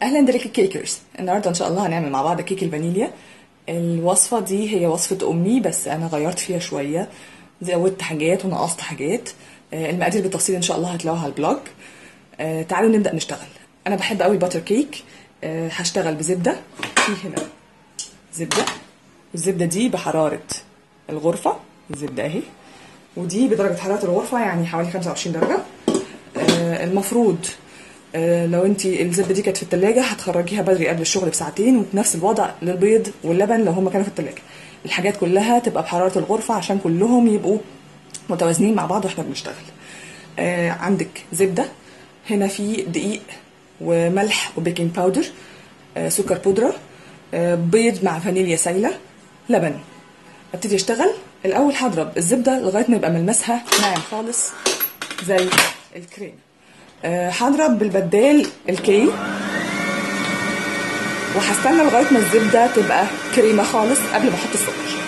اهلا دريك كيكرز النهارده ان شاء الله هنعمل مع بعض كيك الفانيليا الوصفه دي هي وصفه امي بس انا غيرت فيها شويه زودت حاجات ونقصت حاجات آه، المقادير بالتفصيل ان شاء الله هتلاقوها على البلوج آه، تعالوا نبدا نشتغل انا بحب قوي الباتر كيك آه، هشتغل بزبده في هنا زبده الزبده دي بحراره الغرفه الزبده اهي ودي بدرجه حراره الغرفه يعني حوالي 25 درجه آه، المفروض آه، لو انت الزبده دي كانت في التلاجة هتخرجيها بدري قبل الشغل بساعتين وفي نفس الوضع للبيض واللبن لو هما كانوا في التلاجة الحاجات كلها تبقى بحراره الغرفه عشان كلهم يبقوا متوازنين مع بعض واحنا بنشتغل آه، عندك زبده هنا في دقيق وملح وبيكنج باودر آه، سكر بودره آه، بيض مع فانيليا سايله لبن ابتدي اشتغل الاول هضرب الزبده لغايه ما يبقى ملمسها ناعم خالص زي الكريم آه، هضرب بالبدال الكي وهستنى لغايه ما الزبده تبقى كريمه خالص قبل ما احط السكر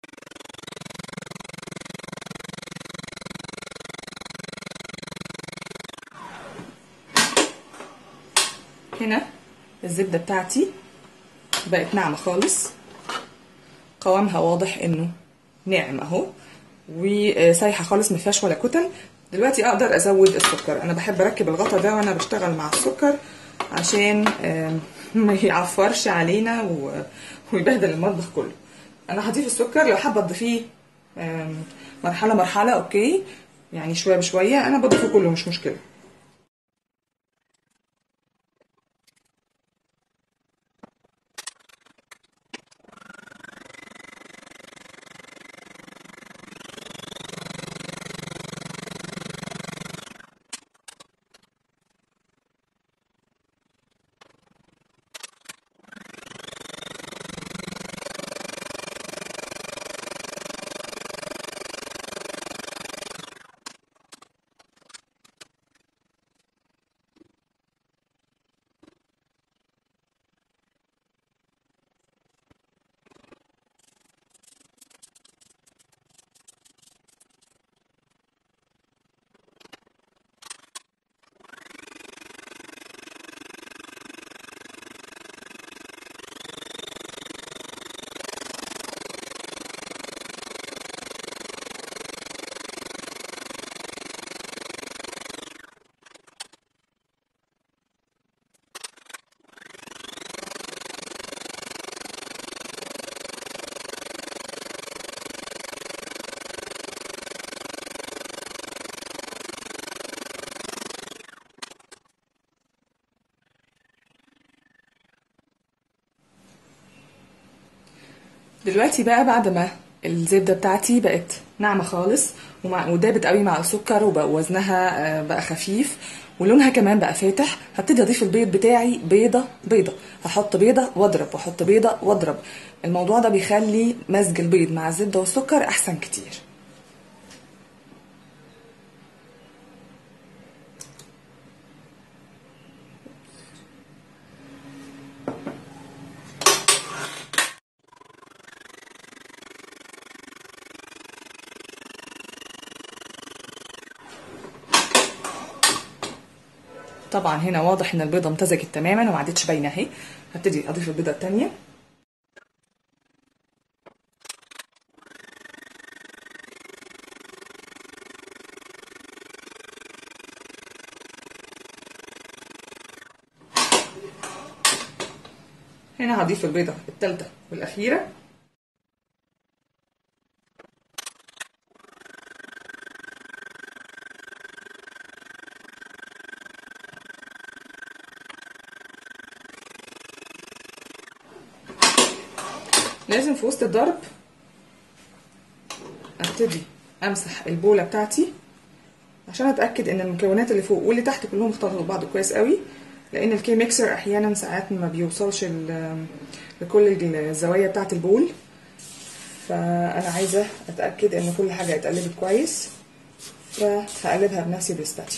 هنا الزبده بتاعتي بقت ناعمه خالص قوامها واضح انه ناعم اهو وسايحه خالص ما فيهاش ولا كتل دلوقتي اقدر ازود السكر انا بحب اركب الغطا ده وانا بشتغل مع السكر عشان آم، ما يعفرش علينا و- ويبهدل المطبخ كله انا هضيف السكر لو حابه تضيفيه آم، مرحله مرحله اوكي يعني شويه بشويه انا بضيفه كله مش مشكله دلوقتي بقى بعد ما الزبدة بتاعتي بقت ناعمة خالص ومع ودابت قوي مع السكر وبقى وزنها آه، بقى خفيف ولونها كمان بقى فاتح هبتدي اضيف البيض بتاعي بيضة بيضة هحط بيضة واضرب واحط بيضة واضرب الموضوع ده بيخلي مزج البيض مع الزبدة والسكر احسن كتير طبعا هنا واضح ان البيضة امتزجت تماما وما عادتش باينة اهي هبتدي اضيف البيضة التانية هنا هضيف البيضة التالتة والأخيرة لازم في وسط الضرب ابتدي امسح البوله بتاعتي عشان اتاكد ان المكونات اللي فوق واللي تحت كلهم اختلطوا ببعض كويس قوي لان الكي ميكسر احيانا ساعات ما بيوصلش ال- لكل الزوايا بتاعه البول فانا عايزه اتاكد ان كل حاجه اتقلبت كويس فهقلبها بنفسي بالستاتيو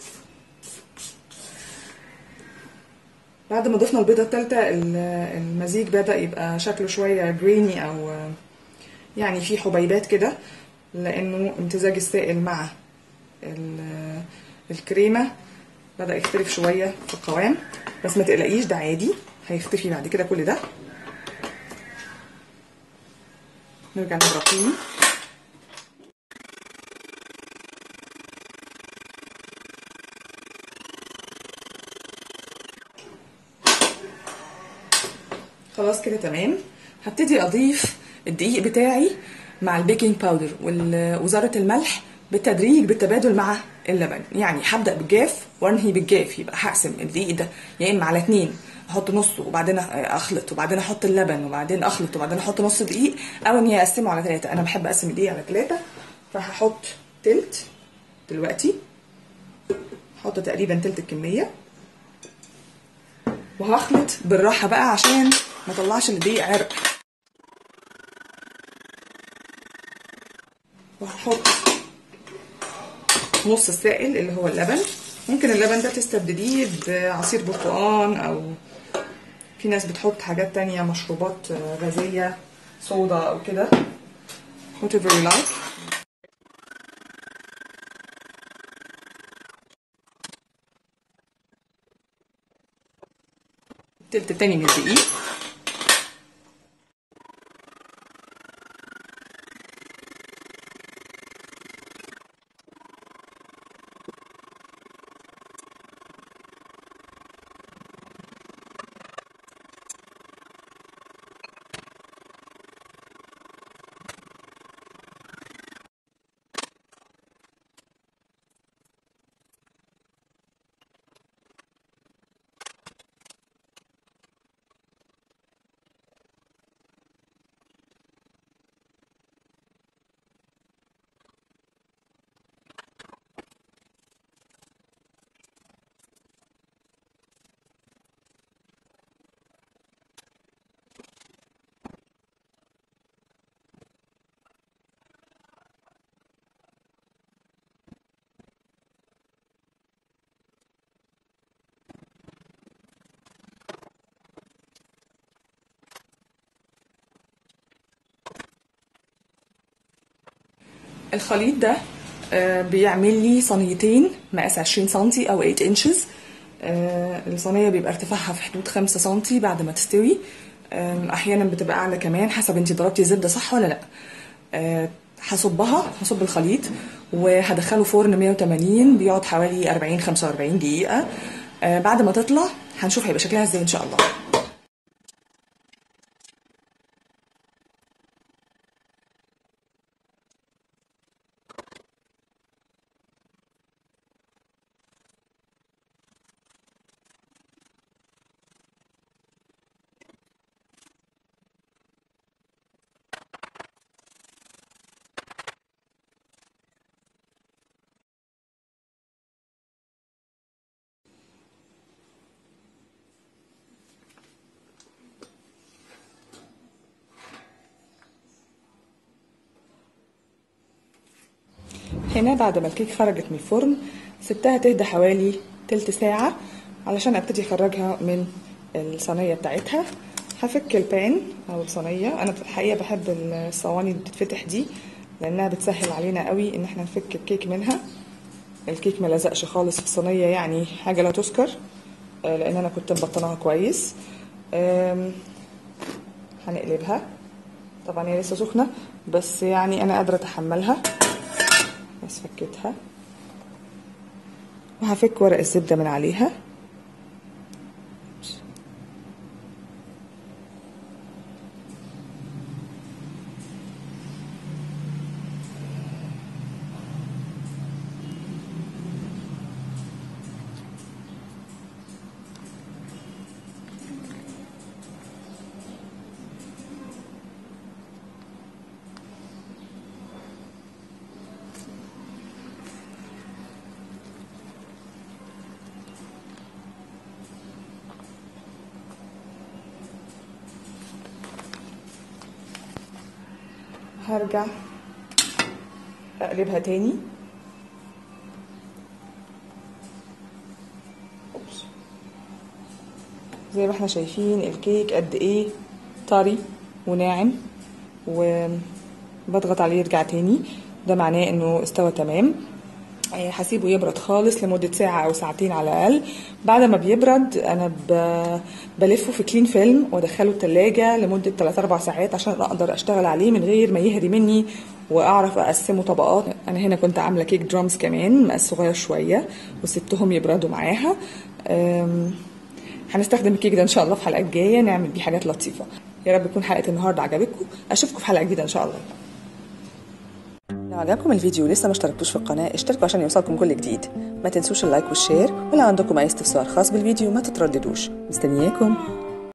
بعد ما ضفنا البيضة التالتة ال- المزيج بدأ يبقى شكله شوية جريني أو يعني فيه حبيبات كده لأنه امتزاج السائل مع ال- الكريمة بدأ يختلف شوية في القوام بس ما تقلقيش ده عادي هيختفي بعد كده كل ده نرجع نضرب تاني خلاص كده تمام هبتدي اضيف الدقيق بتاعي مع البيكنج باودر ووزاره الملح بالتدريج بالتبادل مع اللبن يعني هبدا بالجاف وانهي بالجاف يبقى هقسم الدقيق ده يا اما على اتنين احط نصه وبعدين اخلط وبعدين احط اللبن وبعدين اخلط وبعدين احط نص دقيق او اني اقسمه على ثلاثه انا بحب اقسم الدقيق على ثلاثه فهحط تلت دلوقتي هحط تقريبا تلت الكميه وهخلط بالراحه بقى عشان ما اطلعش الدقيق عرق وهحط نص السائل اللي هو اللبن ممكن اللبن ده تستبدليه بعصير برتقان او في ناس بتحط حاجات تانية مشروبات غازية صودا او كده whatever you like التلت التاني من الدقيق الخليط ده آه، بيعمل لي صينيتين مقاس 20 سنتي او 8 انشز الصينيه بيبقى ارتفاعها في حدود 5 سنتي بعد ما تستوي آم، احيانا بتبقى اعلى كمان حسب انت ضربتي الزبده صح ولا لا آه، هصبها هصب الخليط وهدخله فرن 180 بيقعد حوالي 40 45 دقيقه آه، بعد ما تطلع هنشوف هيبقى شكلها ازاي ان شاء الله هنا بعد ما الكيك خرجت من الفرن سبتها تهدى حوالي تلت ساعة علشان ابتدي اخرجها من الصينية بتاعتها هفك البان او الصينية انا في الحقيقة بحب الصواني اللي بتتفتح دي لانها بتسهل علينا قوي ان احنا نفك الكيك منها الكيك ما لزقش خالص في الصينية يعني حاجة لا تذكر آه، لان انا كنت مبطناها كويس آم، هنقلبها طبعا هي لسه سخنة بس يعني انا قادرة اتحملها بس فكيتها وهفك ورق الزبدة من عليها هرجع اقلبها تاني أوبس. زي ما احنا شايفين الكيك قد ايه طري وناعم وبضغط عليه يرجع تاني ده معناه انه استوى تمام آه، هسيبه يبرد خالص لمدة ساعة أو ساعتين على الأقل بعد ما بيبرد أنا ب- بلفه في كلين فيلم وأدخله التلاجة لمدة 3-4 ساعات عشان أقدر أشتغل عليه من غير ما يهري مني وأعرف أقسمه طبقات أنا هنا كنت عاملة كيك درامز كمان مقاس صغير شوية وسبتهم يبردوا معاها أم، هنستخدم الكيك ده إن شاء الله في حلقات جاية نعمل بيه حاجات لطيفة يا رب تكون حلقة النهاردة عجبتكم أشوفكم في حلقة جديدة إن شاء الله لو عجبكم الفيديو ولسه ما اشتركتوش في القناة اشتركوا عشان يوصلكم كل جديد ما تنسوش اللايك والشير ولو عندكم اي استفسار خاص بالفيديو ما تترددوش مستنياكم